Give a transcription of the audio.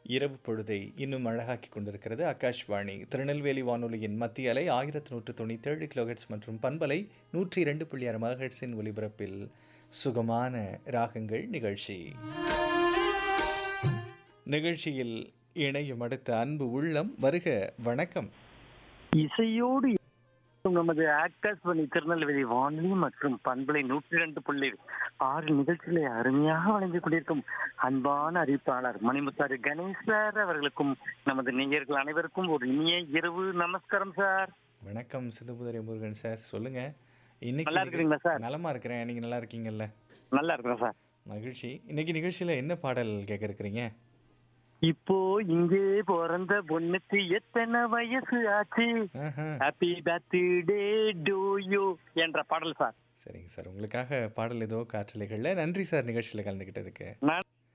இரவு பொழுதை இன்னும் அழகாக்கி கொண்டிருக்கிறது ஆகாஷ்வாணி திருநெல்வேலி வானொலியின் மத்திய அலை ஆயிரத்து நூற்று தொண்ணூற்றேழு கிலோஹெட்ஸ் மற்றும் பண்பலை நூற்றி இரண்டு புள்ளி ஆறு மகஹெட்ஸின் ஒலிபரப்பில் சுகமான ராகங்கள் நிகழ்ச்சி நிகழ்ச்சியில் இணையும் அடுத்த அன்பு உள்ளம் வருக வணக்கம் இசையோடு நமது ஆகாஷ்வாணி திருநெல்வேலி வானொலி மற்றும் பண்பலை நூற்றி இரண்டு புள்ளி ஆறு நிகழ்ச்சிகளை அருமையாக வழங்கிக் கொண்டிருக்கும் அன்பான அறிவிப்பாளர் மணிமுத்தாறு கணேஷ் சார் அவர்களுக்கும் நமது நேயர்கள் அனைவருக்கும் ஒரு இனிய இரவு நமஸ்காரம் சார் வணக்கம் சிந்துபுதரி முருகன் சார் சொல்லுங்க இன்னைக்கு நல்லா இருக்கிறீங்களா சார் நலமா இருக்கிறேன் நீங்க நல்லா இருக்கீங்கல்ல நல்லா இருக்கிறேன் சார் மகிழ்ச்சி இன்னைக்கு நிகழ்ச்சியில என்ன பாடல் கேட்க இருக்கிறீங்க இப்போ இங்கே பிறந்த பொண்ணுக்கு எத்தனை வயசு ஆச்சு ஆஹா. ஹாப்பி பர்த்டே டு யூ என்ற பாடல் சார் சரிங்க சார் உங்களுக்காக பாடல் ஏதோ காற்றலைகள்ல நன்றி சார் நிகழ்ச்சியில கலந்துக்கிட்டதுக்கு நான்